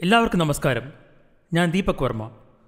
എല്ലാവർക്കും നമസ്കാരം ഞാൻ ദീപക് വർമ്മ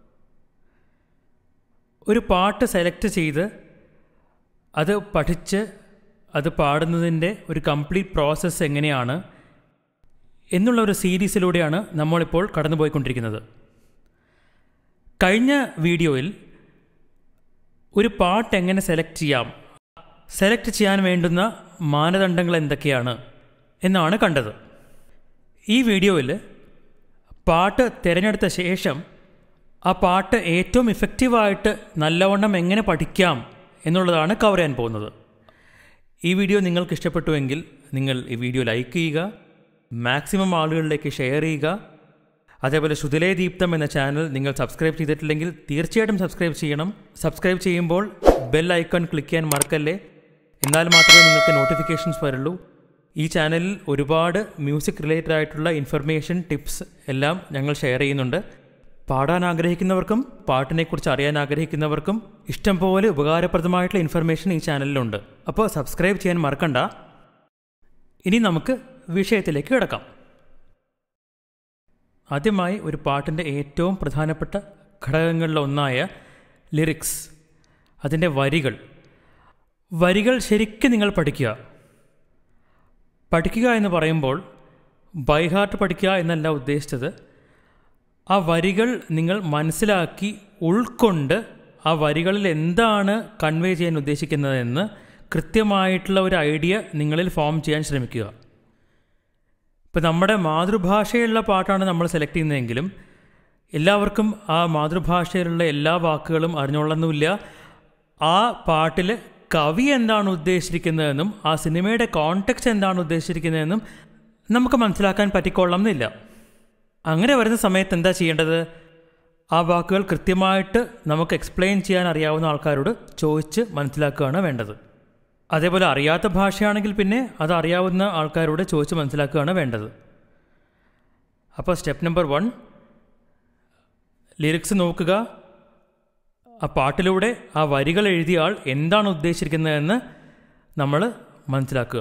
ഒരു പാട്ട് സെലക്ട് ചെയ്ത് അത് പഠിച്ച് അത് പാടുന്നതിൻ്റെ ഒരു കംപ്ലീറ്റ് പ്രോസസ്സ് എങ്ങനെയാണ് എന്നുള്ള ഒരു സീരീസിലൂടെയാണ് നമ്മളിപ്പോൾ കടന്നുപോയിക്കൊണ്ടിരിക്കുന്നത് കഴിഞ്ഞ വീഡിയോയിൽ ഒരു പാട്ട് എങ്ങനെ സെലക്ട് ചെയ്യാം സെലക്ട് ചെയ്യാൻ വേണ്ടുന്ന മാനദണ്ഡങ്ങൾ എന്തൊക്കെയാണ് എന്നാണ് കണ്ടത് ഈ വീഡിയോയിൽ പാട്ട് തിരഞ്ഞെടുത്ത ശേഷം ആ പാട്ട് ഏറ്റവും ഇഫക്റ്റീവായിട്ട് നല്ലവണ്ണം എങ്ങനെ പഠിക്കാം എന്നുള്ളതാണ് കവർ ചെയ്യാൻ പോകുന്നത് ഈ വീഡിയോ നിങ്ങൾക്ക് ഇഷ്ടപ്പെട്ടുവെങ്കിൽ നിങ്ങൾ ഈ വീഡിയോ ലൈക്ക് ചെയ്യുക മാക്സിമം ആളുകളിലേക്ക് ഷെയർ ചെയ്യുക അതേപോലെ ശുതിലേ ദീപ്തം എന്ന ചാനൽ നിങ്ങൾ സബ്സ്ക്രൈബ് ചെയ്തിട്ടില്ലെങ്കിൽ തീർച്ചയായിട്ടും സബ്സ്ക്രൈബ് ചെയ്യണം സബ്സ്ക്രൈബ് ചെയ്യുമ്പോൾ ബെൽ ഐക്കൺ ക്ലിക്ക് ചെയ്യാൻ മറക്കല്ലേ എന്നാൽ മാത്രമേ നിങ്ങൾക്ക് നോട്ടിഫിക്കേഷൻസ് വരുള്ളൂ ഈ ചാനലിൽ ഒരുപാട് മ്യൂസിക് റിലേറ്റഡ് ആയിട്ടുള്ള ഇൻഫർമേഷൻ ടിപ്സ് എല്ലാം ഞങ്ങൾ ഷെയർ ചെയ്യുന്നുണ്ട് പാടാൻ ആഗ്രഹിക്കുന്നവർക്കും പാട്ടിനെക്കുറിച്ച് അറിയാൻ ആഗ്രഹിക്കുന്നവർക്കും ഇഷ്ടംപോലെ ഉപകാരപ്രദമായിട്ടുള്ള ഇൻഫർമേഷൻ ഈ ചാനലിലുണ്ട് അപ്പോൾ സബ്സ്ക്രൈബ് ചെയ്യാൻ മറക്കണ്ട ഇനി നമുക്ക് വിഷയത്തിലേക്ക് കിടക്കാം ആദ്യമായി ഒരു പാട്ടിൻ്റെ ഏറ്റവും പ്രധാനപ്പെട്ട ഘടകങ്ങളിലൊന്നായ ലിറിക്സ് അതിൻ്റെ വരികൾ വരികൾ ശരിക്കും നിങ്ങൾ പഠിക്കുക പഠിക്കുക എന്ന് പറയുമ്പോൾ ബൈ ഹാർട്ട് പഠിക്കുക എന്നല്ല ഉദ്ദേശിച്ചത് ആ വരികൾ നിങ്ങൾ മനസ്സിലാക്കി ഉൾക്കൊണ്ട് ആ വരികളിൽ എന്താണ് കൺവേ ചെയ്യാൻ ഉദ്ദേശിക്കുന്നതെന്ന് കൃത്യമായിട്ടുള്ള ഒരു ഐഡിയ നിങ്ങളിൽ ഫോം ചെയ്യാൻ ശ്രമിക്കുക ഇപ്പം നമ്മുടെ മാതൃഭാഷയിലുള്ള പാട്ടാണ് നമ്മൾ സെലക്ട് ചെയ്യുന്നതെങ്കിലും എല്ലാവർക്കും ആ മാതൃഭാഷയിലുള്ള എല്ലാ വാക്കുകളും അറിഞ്ഞോളണമെന്നില്ല ആ പാട്ടിൽ കവി എന്താണ് ഉദ്ദേശിച്ചിരിക്കുന്നതെന്നും ആ സിനിമയുടെ കോണ്ടെക്സ്റ്റ് എന്താണ് ഉദ്ദേശിച്ചിരിക്കുന്നതെന്നും നമുക്ക് മനസ്സിലാക്കാൻ പറ്റിക്കൊള്ളണമെന്നില്ല അങ്ങനെ വരുന്ന സമയത്ത് എന്താ ചെയ്യേണ്ടത് ആ വാക്കുകൾ കൃത്യമായിട്ട് നമുക്ക് എക്സ്പ്ലെയിൻ ചെയ്യാൻ അറിയാവുന്ന ആൾക്കാരോട് ചോദിച്ച് മനസ്സിലാക്കുകയാണ് വേണ്ടത് അതേപോലെ അറിയാത്ത ഭാഷയാണെങ്കിൽ പിന്നെ അത് അറിയാവുന്ന ആൾക്കാരോട് ചോദിച്ച് മനസ്സിലാക്കുകയാണ് വേണ്ടത് അപ്പോൾ സ്റ്റെപ്പ് നമ്പർ വൺ ലിറിക്സ് നോക്കുക ആ പാട്ടിലൂടെ ആ വരികൾ എഴുതിയ ആൾ എന്താണ് ഉദ്ദേശിച്ചിരിക്കുന്നതെന്ന് നമ്മൾ മനസ്സിലാക്കുക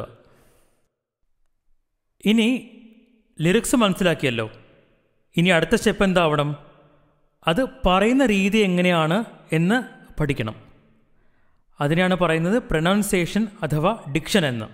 ഇനി ലിറിക്സ് മനസ്സിലാക്കിയല്ലോ ഇനി അടുത്ത സ്റ്റെപ്പ് എന്താവണം അത് പറയുന്ന രീതി എങ്ങനെയാണ് എന്ന് പഠിക്കണം അതിനെയാണ് പറയുന്നത് പ്രൊനൗൺസിയേഷൻ അഥവാ ഡിക്ഷൻ എന്ന്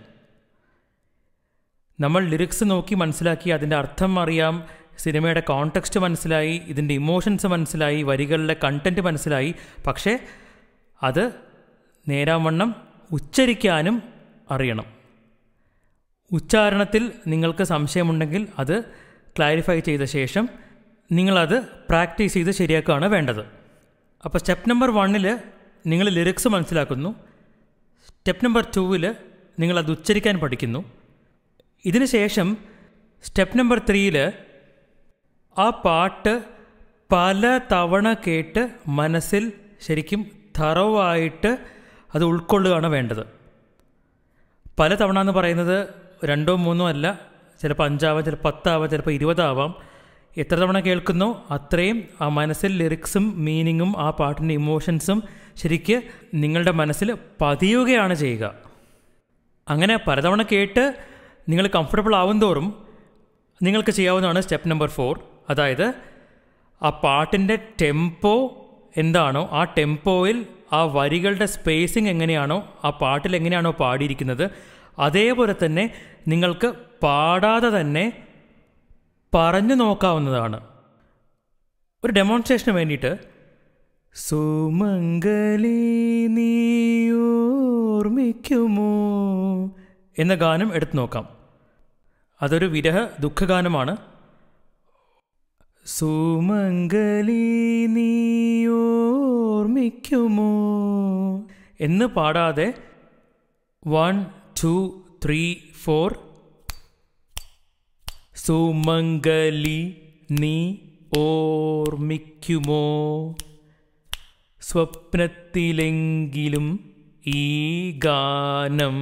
നമ്മൾ ലിറിക്സ് നോക്കി മനസ്സിലാക്കി അതിൻ്റെ അർത്ഥം അറിയാം സിനിമയുടെ കോണ്ടെക്സ്റ്റ് മനസ്സിലായി ഇതിൻ്റെ ഇമോഷൻസ് മനസ്സിലായി വരികളിലെ കണ്ടൻറ്റ് മനസ്സിലായി പക്ഷേ അത് നേരാവണ്ണം ഉച്ചരിക്കാനും അറിയണം ഉച്ചാരണത്തിൽ നിങ്ങൾക്ക് സംശയമുണ്ടെങ്കിൽ അത് ക്ലാരിഫൈ ചെയ്ത ശേഷം നിങ്ങളത് പ്രാക്ടീസ് ചെയ്ത് ശരിയാക്കുകയാണ് വേണ്ടത് അപ്പോൾ സ്റ്റെപ്പ് നമ്പർ വണ്ണിൽ നിങ്ങൾ ലിറിക്സ് മനസ്സിലാക്കുന്നു സ്റ്റെപ്പ് നമ്പർ ടൂവിൽ നിങ്ങളത് ഉച്ചരിക്കാൻ പഠിക്കുന്നു ഇതിന് ശേഷം സ്റ്റെപ്പ് നമ്പർ ത്രീയിൽ ആ പാട്ട് പല തവണ കേട്ട് മനസ്സിൽ ശരിക്കും തറവായിട്ട് അത് ഉൾക്കൊള്ളുകയാണ് വേണ്ടത് പല തവണ എന്ന് പറയുന്നത് രണ്ടോ മൂന്നോ അല്ല ചിലപ്പോൾ അഞ്ചാവാം ചിലപ്പോൾ പത്താവാം ചിലപ്പോൾ ഇരുപതാവാം എത്ര തവണ കേൾക്കുന്നോ അത്രയും ആ മനസ്സിൽ ലിറിക്സും മീനിങ്ങും ആ പാട്ടിൻ്റെ ഇമോഷൻസും ശരിക്ക് നിങ്ങളുടെ മനസ്സിൽ പതിയുകയാണ് ചെയ്യുക അങ്ങനെ പലതവണ കേട്ട് നിങ്ങൾ കംഫർട്ടബിൾ ആവും തോറും നിങ്ങൾക്ക് ചെയ്യാവുന്നതാണ് സ്റ്റെപ്പ് നമ്പർ ഫോർ അതായത് ആ പാട്ടിൻ്റെ ടെമ്പോ എന്താണോ ആ ടെമ്പോയിൽ ആ വരികളുടെ സ്പേസിങ് എങ്ങനെയാണോ ആ പാട്ടിൽ എങ്ങനെയാണോ പാടിയിരിക്കുന്നത് അതേപോലെ തന്നെ നിങ്ങൾക്ക് പാടാതെ തന്നെ പറഞ്ഞു നോക്കാവുന്നതാണ് ഒരു ഡെമോൺസ്ട്രേഷന് വേണ്ടിയിട്ട് സുമംഗലി നീയോർമ്മിക്കുമോ എന്ന ഗാനം എടുത്തു നോക്കാം അതൊരു വിരഹ ദുഃഖഗാനമാണ് സുമംഗലി നീയോർമ്മിക്കുമോ എന്ന് പാടാതെ വൺ ടു ത്രീ ഫോർ സുമംഗലി നീ ഓർമ്മിക്കുമോ സ്വപ്നത്തിലെങ്കിലും ഈ ഗാനം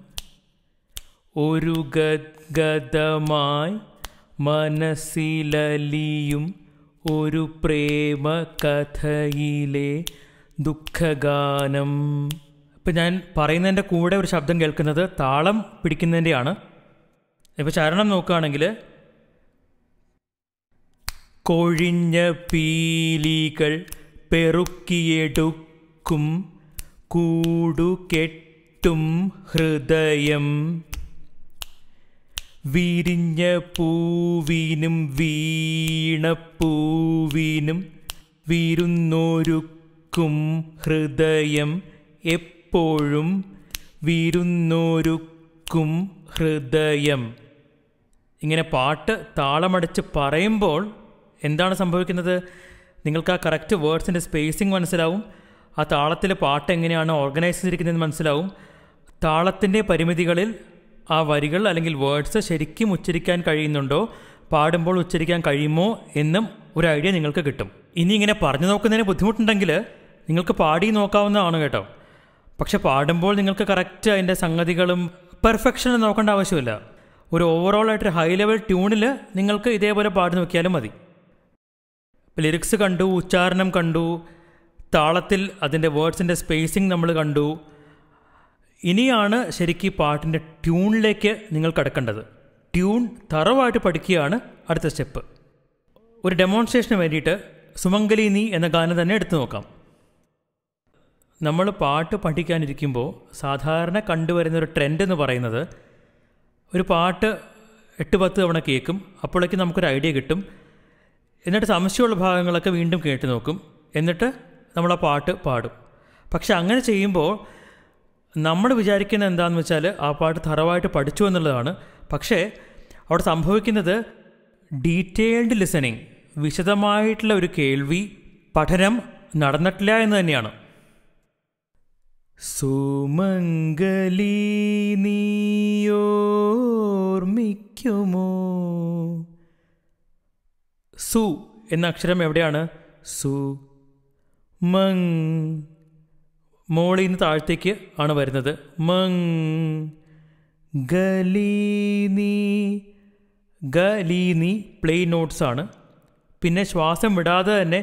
ഒരു ഗദ്ഗതമായി മനസ്സിലലിയും ഒരു പ്രേമ കഥയിലെ ദുഃഖഗാനം ഇപ്പം ഞാൻ പറയുന്നതിൻ്റെ കൂടെ ഒരു ശബ്ദം കേൾക്കുന്നത് താളം പിടിക്കുന്നതിൻ്റെയാണ് ഇപ്പോൾ ചരണം നോക്കുകയാണെങ്കിൽ കൊഴിഞ്ഞ പീലികൾ പെറുക്കിയെടുക്കും കൂടുകെട്ടും ഹൃദയം വിരിഞ്ഞ പൂവിനും വീണപ്പൂവിനും വിരുന്നൊരുക്കും ഹൃദയം എപ്പോഴും വിരുന്നൊരുക്കും ഹൃദയം ഇങ്ങനെ പാട്ട് താളമടിച്ച് പറയുമ്പോൾ എന്താണ് സംഭവിക്കുന്നത് നിങ്ങൾക്ക് ആ കറക്റ്റ് വേർഡ്സിൻ്റെ സ്പേസിങ് മനസ്സിലാവും ആ താളത്തിൽ പാട്ട് എങ്ങനെയാണ് ഓർഗനൈസ് ചെയ്തിരിക്കുന്നതെന്ന് മനസ്സിലാവും താളത്തിൻ്റെ പരിമിതികളിൽ ആ വരികൾ അല്ലെങ്കിൽ വേർഡ്സ് ശരിക്കും ഉച്ചരിക്കാൻ കഴിയുന്നുണ്ടോ പാടുമ്പോൾ ഉച്ചരിക്കാൻ കഴിയുമോ എന്നും ഒരു ഐഡിയ നിങ്ങൾക്ക് കിട്ടും ഇനി ഇങ്ങനെ പറഞ്ഞു നോക്കുന്നതിന് ബുദ്ധിമുട്ടുണ്ടെങ്കിൽ നിങ്ങൾക്ക് പാടി നോക്കാവുന്നതാണ് കേട്ടോ പക്ഷെ പാടുമ്പോൾ നിങ്ങൾക്ക് കറക്റ്റ് അതിൻ്റെ സംഗതികളും പെർഫെക്ഷൻ നോക്കേണ്ട ആവശ്യമില്ല ഒരു ഓവറോൾ ആയിട്ട് ഹൈ ലെവൽ ട്യൂണിൽ നിങ്ങൾക്ക് ഇതേപോലെ പാടി നോക്കിയാലും മതി ലിറിക്സ് കണ്ടു ഉച്ചാരണം കണ്ടു താളത്തിൽ അതിൻ്റെ വേർഡ്സിൻ്റെ സ്പേസിങ് നമ്മൾ കണ്ടു ഇനിയാണ് ശരിക്കും ഈ പാട്ടിൻ്റെ ട്യൂണിലേക്ക് നിങ്ങൾ കടക്കേണ്ടത് ട്യൂൺ തറവായിട്ട് പഠിക്കുകയാണ് അടുത്ത സ്റ്റെപ്പ് ഒരു ഡെമോൺസ്ട്രേഷന് വേണ്ടിയിട്ട് സുമംഗലി നീ എന്ന ഗാനം തന്നെ എടുത്തു നോക്കാം നമ്മൾ പാട്ട് പഠിക്കാനിരിക്കുമ്പോൾ സാധാരണ കണ്ടുവരുന്ന ഒരു ട്രെൻഡ് എന്ന് പറയുന്നത് ഒരു പാട്ട് എട്ട് പത്ത് തവണ കേൾക്കും അപ്പോഴേക്കും നമുക്കൊരു ഐഡിയ കിട്ടും എന്നിട്ട് സംശയമുള്ള ഭാഗങ്ങളൊക്കെ വീണ്ടും കേട്ട് നോക്കും എന്നിട്ട് നമ്മൾ ആ പാട്ട് പാടും പക്ഷെ അങ്ങനെ ചെയ്യുമ്പോൾ നമ്മൾ വിചാരിക്കുന്നത് എന്താണെന്ന് വെച്ചാൽ ആ പാട്ട് തറവായിട്ട് പഠിച്ചു എന്നുള്ളതാണ് പക്ഷേ അവിടെ സംഭവിക്കുന്നത് ഡീറ്റെയിൽഡ് ലിസണിങ് വിശദമായിട്ടുള്ള ഒരു കേൾവി പഠനം നടന്നിട്ടില്ല എന്ന് തന്നെയാണ് സുമംഗലി നീയോർമിക്കുമോ സു എന്ന അക്ഷരം എവിടെയാണ് സു മങ് മോളിൽ നിന്ന് താഴത്തേക്ക് ആണ് വരുന്നത് മങ് ഗലീനി ഗലീനി പ്ലേ നോട്ട്സ് ആണ് പിന്നെ ശ്വാസം വിടാതെ തന്നെ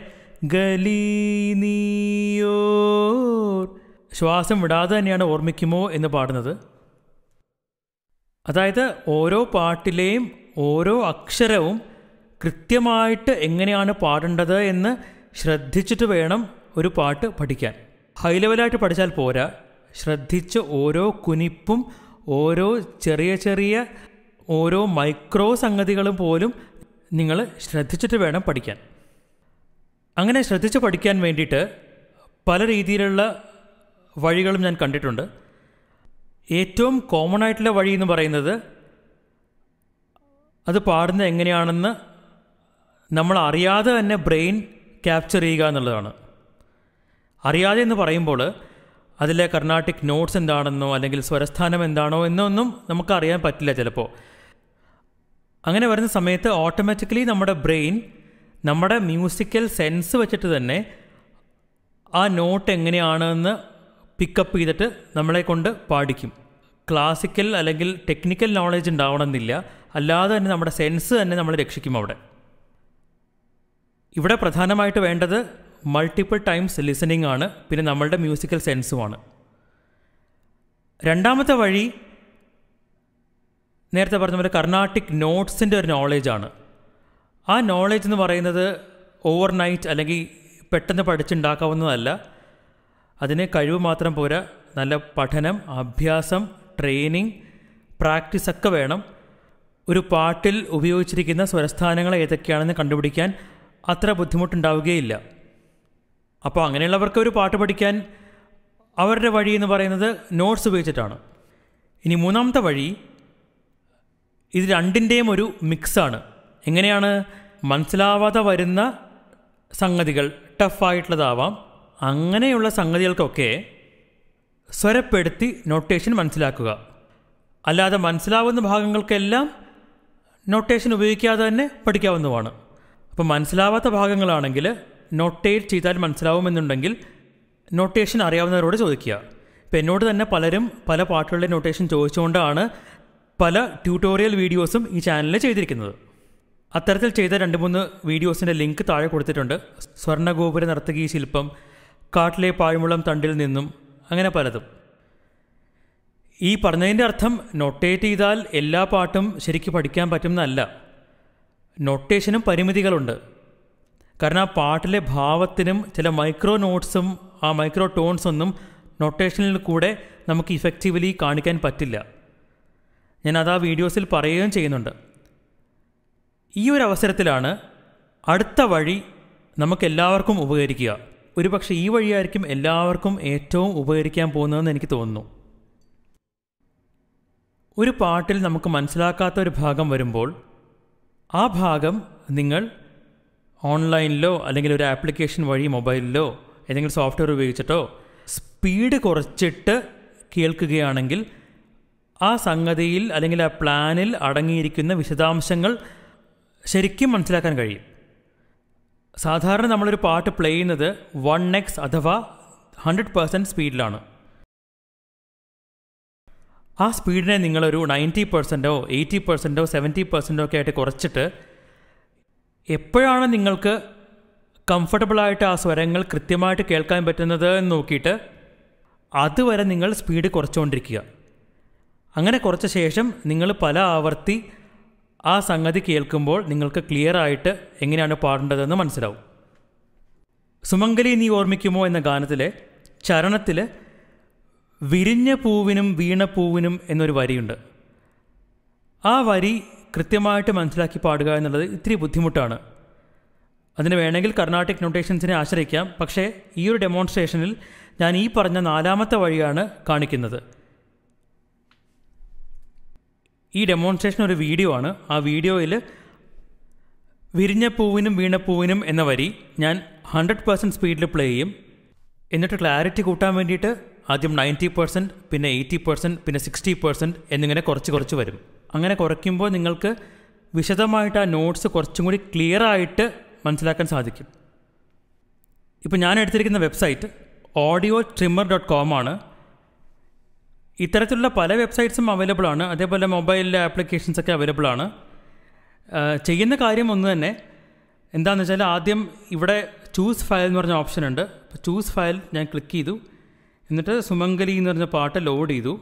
ഗലീനിയോർ ശ്വാസം വിടാതെ തന്നെയാണ് ഓർമ്മിക്കുമോ എന്ന് പാടുന്നത് അതായത് ഓരോ പാട്ടിലെയും ഓരോ അക്ഷരവും കൃത്യമായിട്ട് എങ്ങനെയാണ് പാടേണ്ടത് എന്ന് ശ്രദ്ധിച്ചിട്ട് വേണം ഒരു പാട്ട് പഠിക്കാൻ ഹൈ ലെവലായിട്ട് പഠിച്ചാൽ പോരാ ശ്രദ്ധിച്ച് ഓരോ കുനിപ്പും ഓരോ ചെറിയ ചെറിയ ഓരോ മൈക്രോ സംഗതികളും പോലും നിങ്ങൾ ശ്രദ്ധിച്ചിട്ട് വേണം പഠിക്കാൻ അങ്ങനെ ശ്രദ്ധിച്ച് പഠിക്കാൻ വേണ്ടിയിട്ട് പല രീതിയിലുള്ള വഴികളും ഞാൻ കണ്ടിട്ടുണ്ട് ഏറ്റവും കോമൺ ആയിട്ടുള്ള വഴി എന്ന് പറയുന്നത് അത് പാടുന്നത് എങ്ങനെയാണെന്ന് നമ്മൾ അറിയാതെ തന്നെ ബ്രെയിൻ ക്യാപ്ചർ ചെയ്യുക എന്നുള്ളതാണ് അറിയാതെ എന്ന് പറയുമ്പോൾ അതിലെ കർണാട്ടിക് നോട്ട്സ് എന്താണെന്നോ അല്ലെങ്കിൽ സ്വരസ്ഥാനം എന്താണോ എന്നൊന്നും നമുക്ക് അറിയാൻ പറ്റില്ല ചിലപ്പോൾ അങ്ങനെ വരുന്ന സമയത്ത് ഓട്ടോമാറ്റിക്കലി നമ്മുടെ ബ്രെയിൻ നമ്മുടെ മ്യൂസിക്കൽ സെൻസ് വെച്ചിട്ട് തന്നെ ആ നോട്ട് എങ്ങനെയാണെന്ന് പിക്കപ്പ് ചെയ്തിട്ട് നമ്മളെ കൊണ്ട് പാടിക്കും ക്ലാസിക്കൽ അല്ലെങ്കിൽ ടെക്നിക്കൽ നോളജ് ഉണ്ടാവണമെന്നില്ല അല്ലാതെ തന്നെ നമ്മുടെ സെൻസ് തന്നെ നമ്മളെ രക്ഷിക്കും അവിടെ ഇവിടെ പ്രധാനമായിട്ട് വേണ്ടത് മൾട്ടിപ്പിൾ ടൈംസ് ലിസണിങ് ആണ് പിന്നെ നമ്മളുടെ മ്യൂസിക്കൽ സെൻസുമാണ് രണ്ടാമത്തെ വഴി നേരത്തെ പറഞ്ഞ പോലെ കർണാട്ടിക് നോട്ട്സിൻ്റെ ഒരു നോളേജാണ് ആ നോളേജ് എന്ന് പറയുന്നത് ഓവർ നൈറ്റ് അല്ലെങ്കിൽ പെട്ടെന്ന് പഠിച്ചുണ്ടാക്കാവുന്നതല്ല അതിന് കഴിവ് മാത്രം പോരാ നല്ല പഠനം അഭ്യാസം ട്രെയിനിങ് പ്രാക്ടീസ് ഒക്കെ വേണം ഒരു പാട്ടിൽ ഉപയോഗിച്ചിരിക്കുന്ന സ്വരസ്ഥാനങ്ങൾ ഏതൊക്കെയാണെന്ന് കണ്ടുപിടിക്കാൻ അത്ര ബുദ്ധിമുട്ടുണ്ടാവുകയില്ല അപ്പോൾ അങ്ങനെയുള്ളവർക്ക് ഒരു പാട്ട് പഠിക്കാൻ അവരുടെ വഴി എന്ന് പറയുന്നത് നോട്ട്സ് ഉപയോഗിച്ചിട്ടാണ് ഇനി മൂന്നാമത്തെ വഴി ഇത് രണ്ടിൻ്റെയും ഒരു മിക്സാണ് എങ്ങനെയാണ് മനസ്സിലാവാതെ വരുന്ന സംഗതികൾ ടഫായിട്ടുള്ളതാവാം അങ്ങനെയുള്ള സംഗതികൾക്കൊക്കെ സ്വരപ്പെടുത്തി നൊട്ടേഷൻ മനസ്സിലാക്കുക അല്ലാതെ മനസ്സിലാവുന്ന ഭാഗങ്ങൾക്കെല്ലാം നൊട്ടേഷൻ ഉപയോഗിക്കാതെ തന്നെ പഠിക്കാവുന്നതാണ് അപ്പോൾ മനസ്സിലാവാത്ത ഭാഗങ്ങളാണെങ്കിൽ നൊട്ടേറ്റ് ചെയ്താൽ മനസ്സിലാവുമെന്നുണ്ടെങ്കിൽ നൊട്ടേഷൻ അറിയാവുന്നവരോട് ചോദിക്കുക ഇപ്പം എന്നോട് തന്നെ പലരും പല പാട്ടുകളുടെ നൊട്ടേഷൻ ചോദിച്ചുകൊണ്ടാണ് പല ട്യൂട്ടോറിയൽ വീഡിയോസും ഈ ചാനലിൽ ചെയ്തിരിക്കുന്നത് അത്തരത്തിൽ ചെയ്ത രണ്ട് മൂന്ന് വീഡിയോസിൻ്റെ ലിങ്ക് താഴെ കൊടുത്തിട്ടുണ്ട് സ്വർണ്ണഗോപുര നർത്തകി ശില്പം കാട്ടിലെ പാഴ്മുളം തണ്ടിൽ നിന്നും അങ്ങനെ പലതും ഈ പറഞ്ഞതിൻ്റെ അർത്ഥം നൊട്ടേറ്റ് ചെയ്താൽ എല്ലാ പാട്ടും ശരിക്കും പഠിക്കാൻ പറ്റുന്നതല്ല നൊട്ടേഷനും പരിമിതികളുണ്ട് കാരണം ആ പാട്ടിലെ ഭാവത്തിനും ചില മൈക്രോ നോട്ട്സും ആ മൈക്രോ ടോൺസ് ഒന്നും നൊട്ടേഷനിൽ കൂടെ നമുക്ക് ഇഫക്റ്റീവ്ലി കാണിക്കാൻ പറ്റില്ല ഞാൻ അത് ആ വീഡിയോസിൽ പറയുകയും ചെയ്യുന്നുണ്ട് ഈ ഒരു അവസരത്തിലാണ് അടുത്ത വഴി നമുക്ക് എല്ലാവർക്കും ഉപകരിക്കുക ഒരുപക്ഷെ ഈ വഴിയായിരിക്കും എല്ലാവർക്കും ഏറ്റവും ഉപകരിക്കാൻ പോകുന്നതെന്ന് എനിക്ക് തോന്നുന്നു ഒരു പാട്ടിൽ നമുക്ക് മനസ്സിലാക്കാത്ത ഒരു ഭാഗം വരുമ്പോൾ ആ ഭാഗം നിങ്ങൾ ഓൺലൈനിലോ അല്ലെങ്കിൽ ഒരു ആപ്ലിക്കേഷൻ വഴി മൊബൈലിലോ ഏതെങ്കിലും സോഫ്റ്റ്വെയർ ഉപയോഗിച്ചിട്ടോ സ്പീഡ് കുറച്ചിട്ട് കേൾക്കുകയാണെങ്കിൽ ആ സംഗതിയിൽ അല്ലെങ്കിൽ ആ പ്ലാനിൽ അടങ്ങിയിരിക്കുന്ന വിശദാംശങ്ങൾ ശരിക്കും മനസ്സിലാക്കാൻ കഴിയും സാധാരണ നമ്മളൊരു പാട്ട് പ്ലേ ചെയ്യുന്നത് വൺ എക്സ് അഥവാ ഹൺഡ്രഡ് പേഴ്സൻറ്റ് സ്പീഡിലാണ് ആ സ്പീഡിനെ നിങ്ങളൊരു നയൻറ്റി പെർസെൻറ്റോ എയ്റ്റി പെർസെൻറ്റോ സെവൻറ്റി പെർസെൻറ്റോ ഒക്കെ ആയിട്ട് കുറച്ചിട്ട് എപ്പോഴാണ് നിങ്ങൾക്ക് കംഫർട്ടബിളായിട്ട് ആ സ്വരങ്ങൾ കൃത്യമായിട്ട് കേൾക്കാൻ പറ്റുന്നത് എന്ന് നോക്കിയിട്ട് അതുവരെ നിങ്ങൾ സ്പീഡ് കുറച്ചുകൊണ്ടിരിക്കുക അങ്ങനെ കുറച്ച ശേഷം നിങ്ങൾ പല ആവർത്തി ആ സംഗതി കേൾക്കുമ്പോൾ നിങ്ങൾക്ക് ക്ലിയർ ആയിട്ട് എങ്ങനെയാണ് പാടേണ്ടതെന്ന് മനസ്സിലാവും സുമംഗലി നീ ഓർമ്മിക്കുമോ എന്ന ഗാനത്തിലെ ചരണത്തിൽ വിരിഞ്ഞ പൂവിനും വീണ പൂവിനും എന്നൊരു വരിയുണ്ട് ആ വരി കൃത്യമായിട്ട് മനസ്സിലാക്കി പാടുക എന്നുള്ളത് ഇത്തിരി ബുദ്ധിമുട്ടാണ് അതിന് വേണമെങ്കിൽ കർണാട്ടിക് നൊട്ടേഷൻസിനെ ആശ്രയിക്കാം പക്ഷേ ഈ ഒരു ഡെമോൺസ്ട്രേഷനിൽ ഞാൻ ഈ പറഞ്ഞ നാലാമത്തെ വഴിയാണ് കാണിക്കുന്നത് ഈ ഡെമോൺസ്ട്രേഷൻ ഒരു വീഡിയോ ആണ് ആ വീഡിയോയിൽ വിരിഞ്ഞ പൂവിനും വീണ പൂവിനും എന്ന വരി ഞാൻ ഹൺഡ്രഡ് പേഴ്സൻറ്റ് സ്പീഡിൽ പ്ലേ ചെയ്യും എന്നിട്ട് ക്ലാരിറ്റി കൂട്ടാൻ വേണ്ടിയിട്ട് ആദ്യം നയൻറ്റി പെർസെൻറ്റ് പിന്നെ എയ്റ്റി പെർസെൻറ്റ് പിന്നെ സിക്സ്റ്റി പെർസെൻറ്റ് എന്നിങ്ങനെ കുറച്ച് കുറച്ച് വരും അങ്ങനെ കുറയ്ക്കുമ്പോൾ നിങ്ങൾക്ക് വിശദമായിട്ട് ആ നോട്ട്സ് കുറച്ചും കൂടി ക്ലിയർ ആയിട്ട് മനസ്സിലാക്കാൻ സാധിക്കും ഇപ്പോൾ ഞാൻ എടുത്തിരിക്കുന്ന website audio trimmer dot com ആണ് ഇത്തരത്തിലുള്ള പല വെബ്സൈറ്റ്സും അവൈലബിൾ ആണ് അതേപോലെ മൊബൈലിലെ ആപ്ലിക്കേഷൻസ് ഒക്കെ അവൈലബിൾ ആണ് ചെയ്യുന്ന കാര്യം ഒന്ന് തന്നെ എന്താണെന്ന് വെച്ചാൽ ആദ്യം ഇവിടെ ചൂസ് ഫയൽ എന്ന് പറഞ്ഞ ഓപ്ഷൻ ഉണ്ട് അപ്പോൾ ചൂസ് ഫയൽ ഞാൻ ക്ലിക്ക് ചെയ്തു എന്നിട്ട് സുമംഗലി എന്ന് പറഞ്ഞ പാട്ട് ലോഡ് ചെയ്തു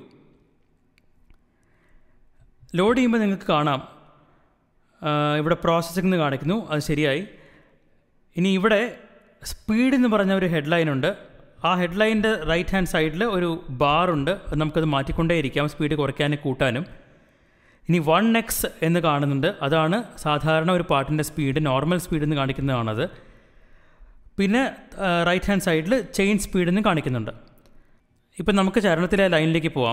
ലോഡ് ചെയ്യുമ്പോൾ നിങ്ങൾക്ക് കാണാം ഇവിടെ പ്രോസസ്സിംഗ് എന്ന് കാണിക്കുന്നു അത് ശരിയായി ഇനി ഇവിടെ സ്പീഡ് എന്ന് പറഞ്ഞ ഒരു ഹെഡ്ലൈൻ ഉണ്ട് ആ ഹെഡ്ലൈൻ്റെ റൈറ്റ് ഹാൻഡ് സൈഡിൽ ഒരു ബാറുണ്ട് അത് നമുക്കത് മാറ്റിക്കൊണ്ടേയിരിക്കാം സ്പീഡ് കുറയ്ക്കാനും കൂട്ടാനും ഇനി വൺ എക്സ് എന്ന് കാണുന്നുണ്ട് അതാണ് സാധാരണ ഒരു പാട്ടിൻ്റെ സ്പീഡ് നോർമൽ സ്പീഡ് എന്ന് കാണിക്കുന്നതാണത് പിന്നെ റൈറ്റ് ഹാൻഡ് സൈഡിൽ ചെയിൻ സ്പീഡ് എന്ന് കാണിക്കുന്നുണ്ട് ഇപ്പം നമുക്ക് ചരണത്തിലെ ലൈനിലേക്ക് പോവാം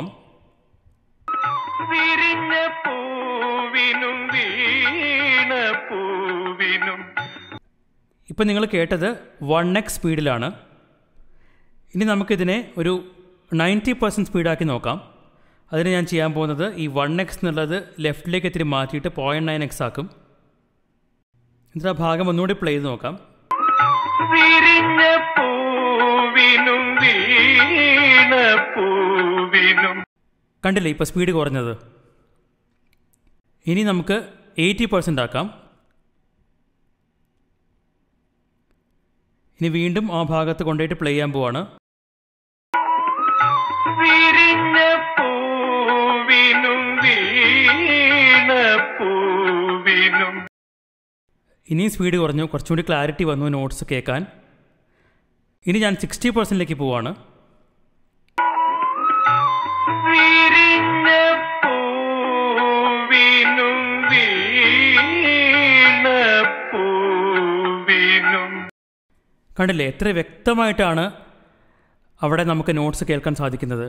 വിരിഞ്ഞ പൂവിനും വീണ പൂവിനും ഇപ്പം നിങ്ങൾ കേട്ടത് വൺ എക്സ് സ്പീഡിലാണ് ഇനി നമുക്കിതിനെ ഒരു നയൻറ്റി പെർസെൻറ്റ് സ്പീഡാക്കി നോക്കാം അതിന് ഞാൻ ചെയ്യാൻ പോകുന്നത് ഈ വൺ എക്സ് എന്നുള്ളത് ലെഫ്റ്റിലേക്ക് ഇത്തിരി മാറ്റിയിട്ട് പോയിൻറ്റ് നയൻ എക്സ് ആക്കും എന്നിട്ട് ആ ഭാഗം ഒന്നുകൂടി പ്ലേ ചെയ്ത് നോക്കാം വിരിഞ്ഞ പൂവിനും വീണ പൂവിനും കണ്ടില്ലേ ഇപ്പോൾ സ്പീഡ് കുറഞ്ഞത് ഇനി നമുക്ക് എയ്റ്റി പെർസെൻ്റ് ആക്കാം ഇനി വീണ്ടും ആ ഭാഗത്ത് കൊണ്ടുപോയിട്ട് പ്ലേ ചെയ്യാൻ പോവാണ് വിരിഞ്ഞ പൂവിനും വീണ പൂവിനും ഇനിയും സ്പീഡ് കുറഞ്ഞു കുറച്ചുകൂടി ക്ലാരിറ്റി വന്നു നോട്ട്സ് കേൾക്കാൻ ഇനി ഞാൻ സിക്സ്റ്റി പെർസെൻറ്റിലേക്ക് പോവാണ് വിരിഞ്ഞ പൂവിനും വീണ പൂവിനും കണ്ടില്ലേ എത്ര വ്യക്തമായിട്ടാണ് അവിടെ നമുക്ക് നോട്ട്സ് കേൾക്കാൻ സാധിക്കുന്നത്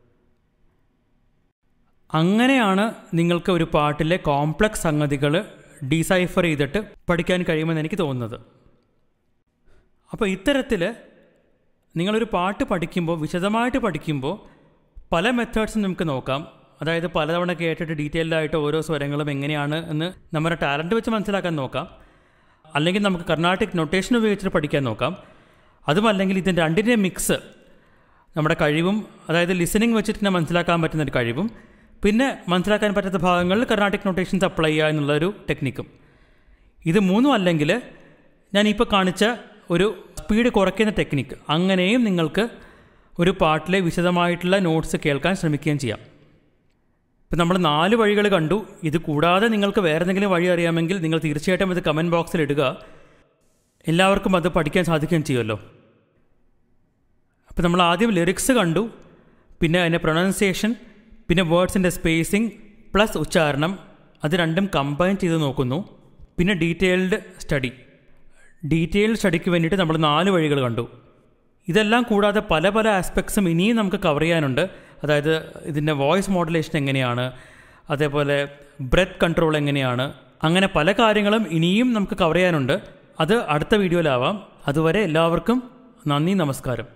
അങ്ങനെയാണ് നിങ്ങൾക്ക് ഒരു പാട്ടിലെ കോംപ്ലക്സ് സംഗതികൾ ഡീസൈഫർ ചെയ്തിട്ട് പഠിക്കാൻ കഴിയുമെന്ന് എനിക്ക് തോന്നുന്നത് അപ്പോൾ ഇത്തരത്തിൽ നിങ്ങളൊരു പാട്ട് പഠിക്കുമ്പോൾ വിശദമായിട്ട് പഠിക്കുമ്പോൾ പല മെത്തേഡ്സും നമുക്ക് നോക്കാം അതായത് പലതവണ കേട്ടിട്ട് ഡീറ്റെയിൽഡ് ആയിട്ട് ഓരോ സ്വരങ്ങളും എങ്ങനെയാണ് എന്ന് നമ്മുടെ ടാലൻറ്റ് വെച്ച് മനസ്സിലാക്കാൻ നോക്കാം അല്ലെങ്കിൽ നമുക്ക് കർണാട്ടിക് നൊട്ടേഷൻ ഉപയോഗിച്ചിട്ട് പഠിക്കാൻ നോക്കാം അതുമല്ലെങ്കിൽ ഇതിൻ്റെ രണ്ടിൻ്റെ മിക്സ് നമ്മുടെ കഴിവും അതായത് ലിസണിങ് വെച്ചിട്ട് തന്നെ മനസ്സിലാക്കാൻ പറ്റുന്ന ഒരു കഴിവും പിന്നെ മനസ്സിലാക്കാൻ പറ്റാത്ത ഭാഗങ്ങളിൽ കർണാട്ടിക് നൊട്ടേഷൻസ് അപ്ലൈ ചെയ്യുക എന്നുള്ളൊരു ടെക്നിക്കും ഇത് മൂന്നും അല്ലെങ്കിൽ ഞാനിപ്പോൾ കാണിച്ച ഒരു സ്പീഡ് കുറയ്ക്കുന്ന ടെക്നിക്ക് അങ്ങനെയും നിങ്ങൾക്ക് ഒരു പാട്ടിലെ വിശദമായിട്ടുള്ള നോട്ട്സ് കേൾക്കാൻ ശ്രമിക്കുകയും ചെയ്യാം ഇപ്പം നമ്മൾ നാല് വഴികൾ കണ്ടു ഇത് കൂടാതെ നിങ്ങൾക്ക് വേറെ എന്തെങ്കിലും വഴി അറിയാമെങ്കിൽ നിങ്ങൾ തീർച്ചയായിട്ടും ഇത് കമൻറ്റ് ബോക്സിൽ ഇടുക എല്ലാവർക്കും അത് പഠിക്കാൻ സാധിക്കുകയും ചെയ്യുമല്ലോ അപ്പോൾ നമ്മൾ ആദ്യം ലിറിക്സ് കണ്ടു പിന്നെ അതിൻ്റെ പ്രൊനൗൺസിയേഷൻ പിന്നെ വേർഡ്സിൻ്റെ സ്പേസിംഗ് പ്ലസ് ഉച്ചാരണം അത് രണ്ടും കമ്പൈൻ ചെയ്ത് നോക്കുന്നു പിന്നെ ഡീറ്റെയിൽഡ് സ്റ്റഡി ഡീറ്റെയിൽഡ് സ്റ്റഡിക്ക് വേണ്ടിയിട്ട് നമ്മൾ നാല് വഴികൾ കണ്ടു ഇതെല്ലാം കൂടാതെ പല പല ആസ്പെക്ട്സും ഇനിയും നമുക്ക് കവർ ചെയ്യാനുണ്ട് അതായത് ഇതിൻ്റെ വോയിസ് മോഡുലേഷൻ എങ്ങനെയാണ് അതേപോലെ ബ്രെത്ത് കൺട്രോൾ എങ്ങനെയാണ് അങ്ങനെ പല കാര്യങ്ങളും ഇനിയും നമുക്ക് കവർ ചെയ്യാനുണ്ട് അത് അടുത്ത വീഡിയോയിലാവാം അതുവരെ എല്ലാവർക്കും നന്ദി നമസ്കാരം